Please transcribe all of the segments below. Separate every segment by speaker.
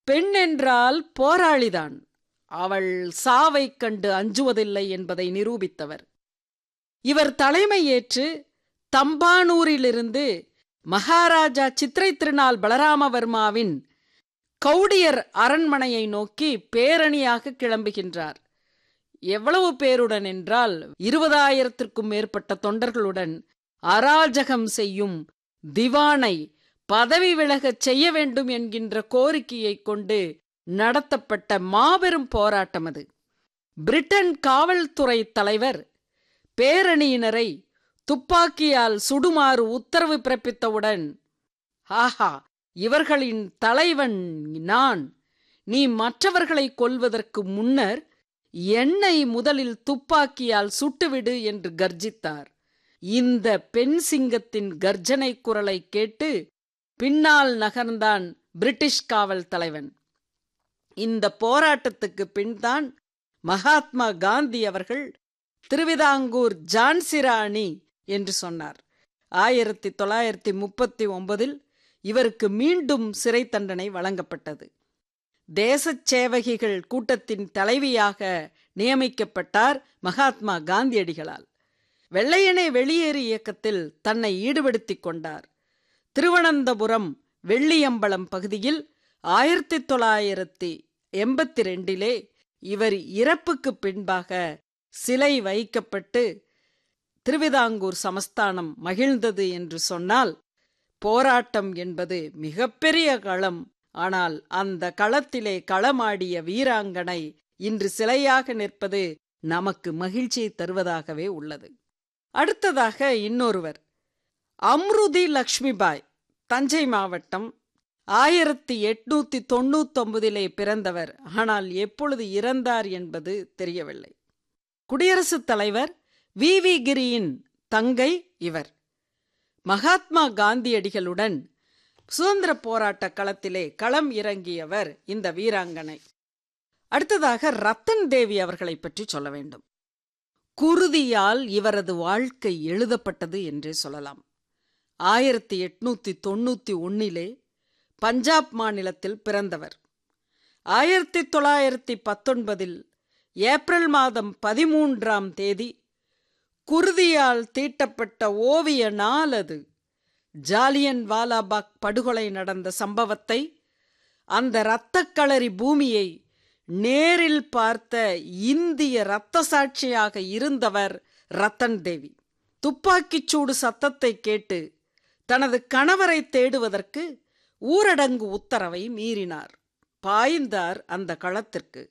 Speaker 1: பெண் என்றால் போராளிதான் அவள் சாவைக் கண்டு அஞ்சுவதில்லை என்பதை நிரூபித்தவர் இவர் தலைமை ஏற்று தம்பானூரிலிருந்து மகாராஜா சித்திரை திருநாள் பலராமவர்மாவின் கௌடியர் அரண்மனையை நோக்கி பேரணியாக கிளம்புகின்றார் எவ்வளவு பேருடன் என்றால் இருபதாயிரத்திற்கும் மேற்பட்ட தொண்டர்களுடன் அராஜகம் செய்யும் திவானை பதவி விலகச் செய்ய வேண்டும் என்கின்ற கோரிக்கையை கொண்டு நடத்தப்பட்ட மாபெரும் போராட்டம் அது பிரிட்டன் காவல்துறை தலைவர் பேரணியினரை துப்பாக்கியால் சுடுமாறு உத்தரவு பிறப்பித்தவுடன் ஆஹா இவர்களின் தலைவன் நான் நீ மற்றவர்களை கொல்வதற்கு முன்னர் என்னை முதலில் துப்பாக்கியால் சுட்டுவிடு என்று கர்ஜித்தார் இந்த பெண் சிங்கத்தின் கர்ஜனை குரலை கேட்டு பின்னால் நகர்ந்தான் பிரிட்டிஷ் காவல் தலைவன் இந்த போராட்டத்துக்கு பின்தான் மகாத்மா காந்தி அவர்கள் திருவிதாங்கூர் ஜான்சிராணி என்று சொன்னார் ஆயிரத்தி தொள்ளாயிரத்தி முப்பத்தி ஒன்பதில் இவருக்கு மீண்டும் சிறை தண்டனை வழங்கப்பட்டது தேசச் சேவகிகள் கூட்டத்தின் தலைவியாக நியமிக்கப்பட்டார் மகாத்மா காந்தியடிகளால் வெள்ளையனே வெளியேறு இயக்கத்தில் தன்னை ஈடுபடுத்திக் கொண்டார் திருவனந்தபுரம் வெள்ளியம்பலம் பகுதியில் ஆயிரத்தி தொள்ளாயிரத்தி எண்பத்தி ரெண்டிலே இவர் இறப்புக்கு பின்பாக சிலை வைக்கப்பட்டு திருவிதாங்கூர் சமஸ்தானம் மகிழ்ந்தது என்று சொன்னால் போராட்டம் என்பது மிகப்பெரிய களம் ஆனால் அந்த களத்திலே களமாடிய வீராங்கனை இன்று சிலையாக நிற்பது நமக்கு மகிழ்ச்சியை தருவதாகவே உள்ளது அடுத்ததாக இன்னொருவர் அம்ருதி லக்ஷ்மிபாய் தஞ்சை மாவட்டம் ஆயிரத்தி எட்நூத்தி தொண்ணூத்தொன்பதிலே பிறந்தவர் ஆனால் எப்பொழுது இறந்தார் என்பது தெரியவில்லை குடியரசுத் தலைவர் வி வி கிரியின் தங்கை இவர் மகாத்மா காந்தியடிகளுடன் சுதந்திர போராட்ட களத்திலே களம் இறங்கியவர் இந்த வீராங்கனை அடுத்ததாக ரத்தன் தேவி அவர்களை பற்றி சொல்ல வேண்டும் குருதியால் இவரது வாழ்க்கை எழுதப்பட்டது என்றே சொல்லலாம் ஆயிரத்தி எட்நூத்தி தொண்ணூத்தி ஒன்னிலே பஞ்சாப் மாநிலத்தில் பிறந்தவர் ஆயிரத்தி தொள்ளாயிரத்தி பத்தொன்பதில் ஏப்ரல் மாதம் பதிமூன்றாம் தேதி குருதியால் தீட்டப்பட்ட ஓவிய நாள் அது ஜாலியன் வாலாபாக் படுகொலை நடந்த சம்பவத்தை அந்த இரத்தக்களரி பூமியை நேரில் பார்த்த இந்திய இரத்த சாட்சியாக இருந்தவர் ரத்தன் தேவி துப்பாக்கிச் சூடு சத்தத்தை கேட்டு தனது கணவரை தேடுவதற்கு ஊரடங்கு உத்தரவை மீறினார் பாய்ந்தார் அந்த களத்திற்கு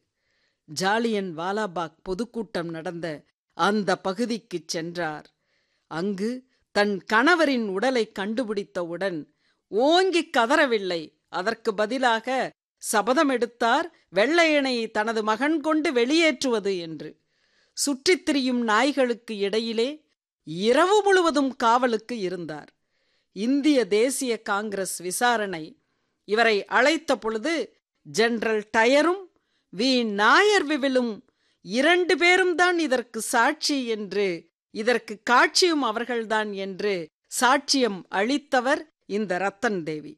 Speaker 1: ஜாலியன் வாலாபாக் பொதுக்கூட்டம் நடந்த அந்த பகுதிக்குச் சென்றார் அங்கு தன் கணவரின் உடலை கண்டுபிடித்தவுடன் ஓங்கி கதறவில்லை அதற்கு பதிலாக சபதம் எடுத்தார் வெள்ளையனை தனது மகன் கொண்டு வெளியேற்றுவது என்று சுற்றித் திரியும் நாய்களுக்கு இடையிலே இரவு முழுவதும் காவலுக்கு இருந்தார் இந்திய தேசிய காங்கிரஸ் விசாரணை இவரை அழைத்த பொழுது ஜெனரல் டயரும் வி நாயர் விவிலும் இரண்டு பேரும் தான் இதற்கு சாட்சி என்று இதற்கு காட்சியும் அவர்கள்தான் என்று சாட்சியம் அளித்தவர் இந்த ரத்தன் தேவி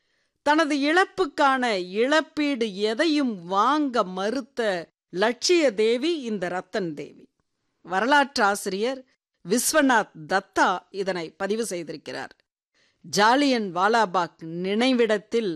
Speaker 1: தனது இழப்புக்கான இழப்பீடு எதையும் வாங்க மறுத்த லட்சிய தேவி இந்த ரத்தன் தேவி வரலாற்று ஆசிரியர் விஸ்வநாத் தத்தா இதனை பதிவு செய்திருக்கிறார் ஜாலியன் வாலாபாக் நினைவிடத்தில்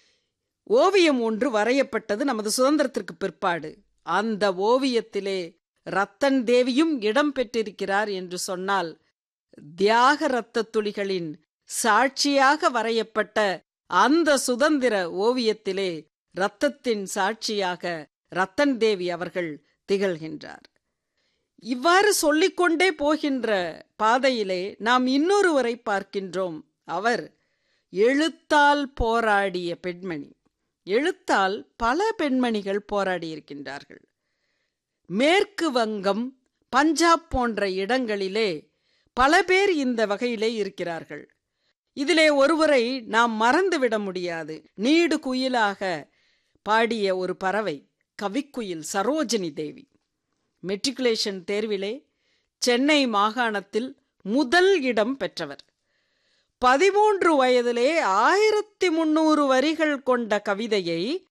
Speaker 1: ஓவியம் ஒன்று வரையப்பட்டது நமது சுதந்திரத்திற்கு பிற்பாடு அந்த ஓவியத்திலே ரத்தன் தேவியும் இடம் பெற்றிருக்கிறார் என்று சொன்னால் தியாக இரத்த துளிகளின் சாட்சியாக வரையப்பட்ட அந்த சுதந்திர ஓவியத்திலே இரத்தத்தின் சாட்சியாக ரத்தன் தேவி அவர்கள் திகழ்கின்றார் இவ்வாறு சொல்லிக்கொண்டே போகின்ற பாதையிலே நாம் இன்னொருவரை பார்க்கின்றோம் அவர் எழுத்தால் போராடிய பெண்மணி எழுத்தால் பல பெண்மணிகள் போராடியிருக்கின்றார்கள் மேற்கு வங்கம் பஞ்சாப் போன்ற இடங்களிலே பல பேர் இந்த வகையிலே இருக்கிறார்கள் இதிலே ஒருவரை நாம் மறந்துவிட முடியாது நீடு குயிலாக பாடிய ஒரு பறவை கவிக்குயில் சரோஜினி தேவி மெட்ரிகுலேஷன் தேர்விலே சென்னை மாகாணத்தில் முதல் இடம் பெற்றவர் பதிமூன்று வயதிலே ஆயிரத்தி முன்னூறு வரிகள் கொண்ட கவிதையை